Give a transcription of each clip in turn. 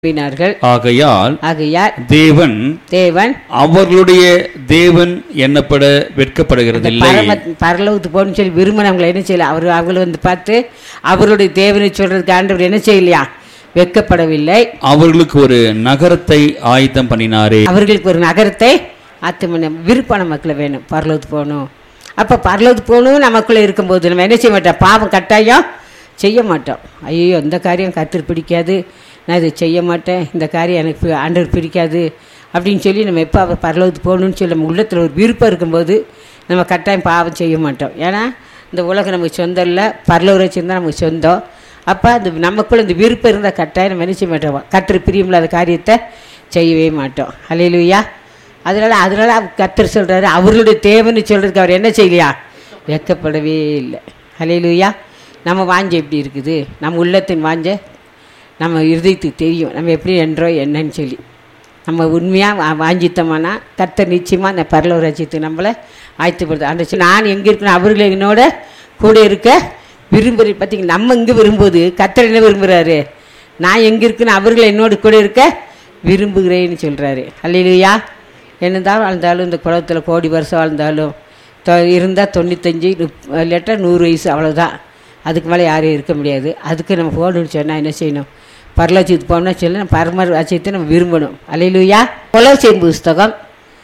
வினார்கள் ஆகையால் ஆகையால் தேவன் தேவன் அவர்களுடைய தேவன் எண்ணப்பட இந்த வெட்கப்படுகிறதில்லை பரம பரலோகத்துக்கு போகணும்னு சொல்லி விரும்பினவங்களை என்ன செய்யல அவர் அவங்களை வந்து பார்த்து அவருடைய தேவனை சொல்றதுக்கு ஆண்டவர் என்ன செய்யலையா வெட்கப்படவில்லை அவர்களுக்கு ஒரு நகரத்தை ஆயத்தம் பண்ணினாரே அவர்களுக்கு ஒரு நகரத்தை ஆத்தமன விருப்பான மக்களை வேணும் பரலோகத்துக்கு போகணும் அப்போ பரலோகத்துக்கு போகணும் நமக்குள்ளே இருக்கும்போது நம்ம என்ன செய்ய மாட்டோம் பாவம் கட்டாயம் செய்ய மாட்டோம் ஐயோ இந்த காரியம் கத்திர பிடிக்காது நான் இதை செய்ய மாட்டேன் இந்த காரியம் எனக்கு பி- ஆண்டவர் பிடிக்காது அப்படின்னு சொல்லி நம்ம எப்போ அவர் பரலோகத்துக்கு போகணும்னு சொல்லி நம்ம உள்ளத்தில் ஒரு விருப்பம் இருக்கும்போது நம்ம கட்டாயம் பாவம் செய்ய மாட்டோம் ஏன்னா இந்த உலகம் நமக்கு சொந்தம் இல்லை பரலோக வச்சுருந்தா நமக்கு சொந்தம் அப்போ அந்த நமக்குள்ள இந்த விருப்பம் இருந்தால் கட்டாயம் நம்ம என்ன செய்ய மாட்டோம் கத்திர பிரியமில்லாத காரியத்தை செய்யவே மாட்டோம் அலையிலுயா அதனால அதனால கத்தர் சொல்றாரு அவர்களுடைய தேவன்னு சொல்றதுக்கு அவர் என்ன செய்யலையா வெட்கப்படவே இல்லை அலையிலுயா நம்ம வாஞ்ச எப்படி இருக்குது நம்ம உள்ளத்தின் வாஞ்ச நம்ம இருதயத்துக்கு தெரியும் நம்ம எப்படி என்றோம் என்னன்னு சொல்லி நம்ம உண்மையாக வாஞ்சித்தோம்னா கர்த்தர் நிச்சயமாக அந்த பரலோக ராஜ்யத்துக்கு நம்மளை ஆயத்துப்படுது அந்த சொல் நான் எங்கே இருக்கணும் அவர்கள் என்னோட கூட இருக்க விரும்புகிற பார்த்தீங்க நம்ம இங்கே விரும்புவது கர்த்தர் என்ன விரும்புகிறாரு நான் எங்கே இருக்கணும் அவர்கள் என்னோட கூட இருக்க விரும்புகிறேன்னு சொல்கிறாரு அல்லையா என்னதான் வாழ்ந்தாலும் இந்த குளத்தில் கோடி வருஷம் வாழ்ந்தாலும் தொ இருந்தால் தொண்ணூத்தஞ்சு இல்லாட்டா நூறு வயசு அவ்வளோதான் அதுக்கு மேலே யாரும் இருக்க முடியாது அதுக்கு நம்ம போகணும்னு சொன்னால் என்ன செய்யணும் பரலட்சத்துக்கு போகணும்னா சொல்ல பரம ராஜ்யத்தை நம்ம விரும்பணும் அலையிலுயா கொலோசியன் புஸ்தகம்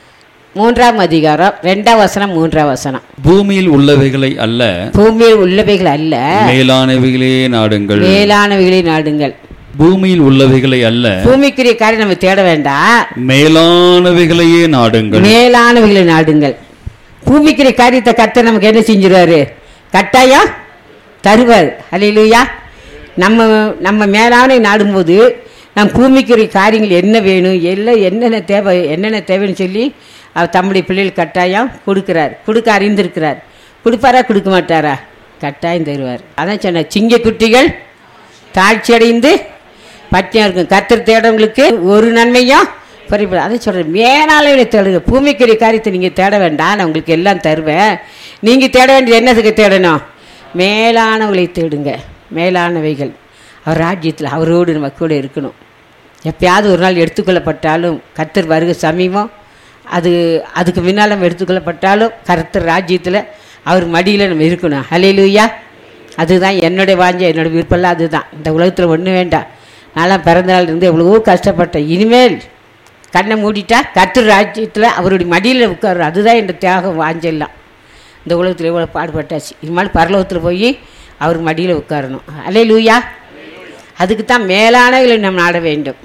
மூன்றாம் அதிகாரம் ரெண்டாம் வசனம் மூன்றாம் வசனம் பூமியில் உள்ளவைகளை அல்ல பூமியில் உள்ளவைகள் அல்ல மேலானவைகளே நாடுங்கள் மேலானவைகளை நாடுங்கள் பூமியில் உள்ளவைகளை அல்ல பூமிக்குரிய காரியம் நம்ம தேட வேண்டாம் மேலானவைகளையே நாடுங்கள் மேலானவைகளை நாடுங்கள் பூமிக்குரிய காரியத்தை கத்த நமக்கு என்ன செஞ்சிருவாரு கட்டாயம் தருவார் அல்லையா நம்ம நம்ம மேலான நாடும்போது நம் பூமிக்குரிய காரியங்கள் என்ன வேணும் எல்லாம் என்னென்ன தேவை என்னென்ன தேவைன்னு சொல்லி அவர் தம்முடைய பிள்ளைகள் கட்டாயம் கொடுக்குறார் கொடுக்க அறிந்திருக்கிறார் கொடுப்பாரா கொடுக்க மாட்டாரா கட்டாயம் தருவார் அதான் சொன்ன சிங்க குட்டிகள் தாழ்ச்சி அடைந்து பட்டியம் இருக்கும் கத்தர் தேடவங்களுக்கு ஒரு நன்மையும் குறைபடும் அதை சொல்கிறேன் மேலாளர்களை தேடுங்க பூமிக்குரிய காரியத்தை நீங்கள் தேட வேண்டாம் நான் உங்களுக்கு எல்லாம் தருவேன் நீங்கள் தேட வேண்டியது என்னதுக்கு தேடணும் மேலானவங்களை தேடுங்க மேலானவைகள் அவர் ராஜ்யத்தில் அவரோடு நம்ம கூட இருக்கணும் எப்பயாவது ஒரு நாள் எடுத்துக்கொள்ளப்பட்டாலும் கர்த்தர் வருக சமீபம் அது அதுக்கு முன்னால் நம்ம எடுத்துக்கொள்ளப்பட்டாலும் கர்த்தர் ராஜ்யத்தில் அவர் மடியில் நம்ம இருக்கணும் ஹலேலூயா அதுதான் என்னுடைய வாஞ்ச என்னோட விருப்பம்லாம் அதுதான் இந்த உலகத்தில் ஒன்றும் வேண்டாம் நான்லாம் பிறந்த நாள் இருந்து எவ்வளவோ கஷ்டப்பட்டேன் இனிமேல் கண்ணை மூடிட்டா கர்த்தர் ராஜ்யத்தில் அவருடைய மடியில் உட்காரு அதுதான் என் தியாகம் வாஞ்செல்லாம் இந்த உலகத்தில் எவ்வளோ பாடுபட்டாச்சு இனிமேல் பரலோகத்தில் போய் அவர் மடியில் உட்காரணும் அலே லூயா அதுக்கு தான் மேலானவர்களை நாம் நாட வேண்டும்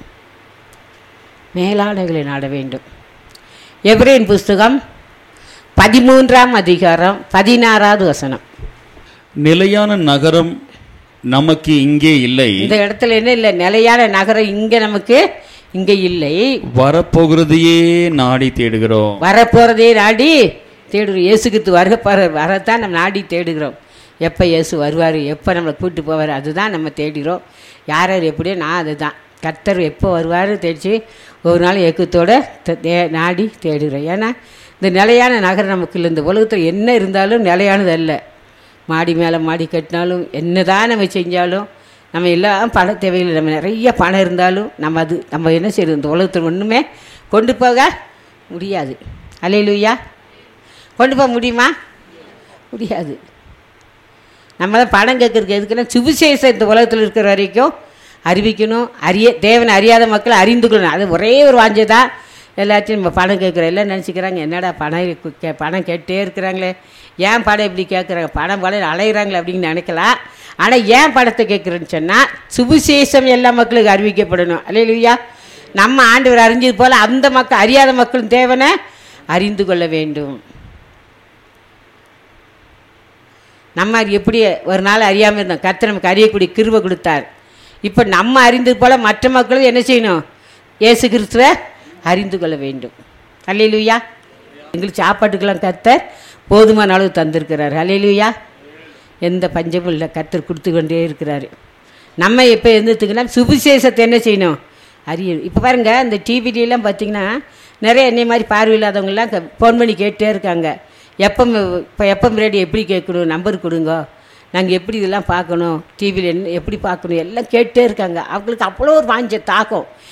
மேலானவர்களை நாட வேண்டும் எப்ரேன் புஸ்தகம் பதிமூன்றாம் அதிகாரம் பதினாறாவது வசனம் நிலையான நகரம் நமக்கு இங்கே இல்லை இந்த இடத்துல என்ன இல்லை நிலையான நகரம் இங்கே நமக்கு இங்கே இல்லை வரப்போகிறதையே நாடி தேடுகிறோம் வரப்போகிறதே நாடி தேடுகிறோம் இயேசுக்கு வருக போகிற வரத்தான் நம்ம நாடி தேடுகிறோம் எப்போ இயேசு வருவார் எப்போ நம்மளை கூப்பிட்டு போவார் அதுதான் நம்ம தேடுகிறோம் யார் யார் எப்படியோ நான் அதுதான் கர்த்தர் எப்போ வருவார் தேடிச்சு ஒரு நாள் ஏக்கத்தோடு நாடி தேடுகிறோம் ஏன்னா இந்த நிலையான நகரம் நமக்கு இல்லை இந்த உலகத்தில் என்ன இருந்தாலும் நிலையானது அல்ல மாடி மேலே மாடி கட்டினாலும் என்ன தான் நம்ம செஞ்சாலும் நம்ம எல்லாம் பண தேவைகள் நம்ம நிறைய பணம் இருந்தாலும் நம்ம அது நம்ம என்ன செய்யறது இந்த உலகத்தில் ஒன்றுமே கொண்டு போக முடியாது அலையிலுயா கொண்டு போக முடியுமா முடியாது நம்ம தான் பணம் கேட்குறதுக்கு எதுக்குன்னா சுவிசேஷம் இந்த உலகத்தில் இருக்கிற வரைக்கும் அறிவிக்கணும் அறிய தேவனை அறியாத மக்கள் அறிந்து கொள்ளணும் அது ஒரே ஒரு வாஞ்சை தான் எல்லாத்தையும் நம்ம பணம் கேட்குறோம் எல்லாம் நினச்சிக்கிறாங்க என்னடா பணம் கு- கே பணம் கேட்டே இருக்கிறாங்களே ஏன் படம் இப்படி கேட்குறாங்க பணம் படம் அலையிறாங்களே அப்படின்னு நினைக்கலாம் ஆனால் ஏன் படத்தை கேட்குறேன்னு சொன்னால் சுவிசேஷம் எல்லா மக்களுக்கு அறிவிக்கப்படணும் அல்லையா நம்ம ஆண்டவர் அறிஞ்சது போல் அந்த மக்கள் அறியாத மக்களும் தேவனை அறிந்து கொள்ள வேண்டும் நம்ம அது எப்படி ஒரு நாள் அறியாமல் இருந்தோம் கர்த்தர் நமக்கு அறியக்கூடிய கிருபை கொடுத்தார் இப்போ நம்ம அறிந்தது போல் மற்ற மக்களும் என்ன செய்யணும் இயேசு கிறிஸ்துவை அறிந்து கொள்ள வேண்டும் அல்லையிலுயா எங்களுக்கு சாப்பாட்டுக்கெல்லாம் கர்த்தர் போதுமான அளவு தந்திருக்கிறார் அல்லையிலுயா எந்த பஞ்சமும் இல்லை கர்த்தர் கொடுத்து கொண்டே இருக்கிறாரு நம்ம எப்போ இருந்ததுக்குன்னா சுவிசேஷத்தை என்ன செய்யணும் அறியணும் இப்போ பாருங்க இந்த டிவிலாம் பார்த்தீங்கன்னா நிறைய என்னை மாதிரி பார்வையில்லாதவங்கலாம் ஃபோன் பண்ணி கேட்டே இருக்காங்க எப்போ இப்போ எப்போ ரேடியோ எப்படி கேட்கணும் நம்பர் கொடுங்க நாங்கள் எப்படி இதெல்லாம் பார்க்கணும் டிவியில் என்ன எப்படி பார்க்கணும் எல்லாம் கேட்டே இருக்காங்க அவங்களுக்கு அவ்வளோ ஒரு வாஞ்ச தாகம்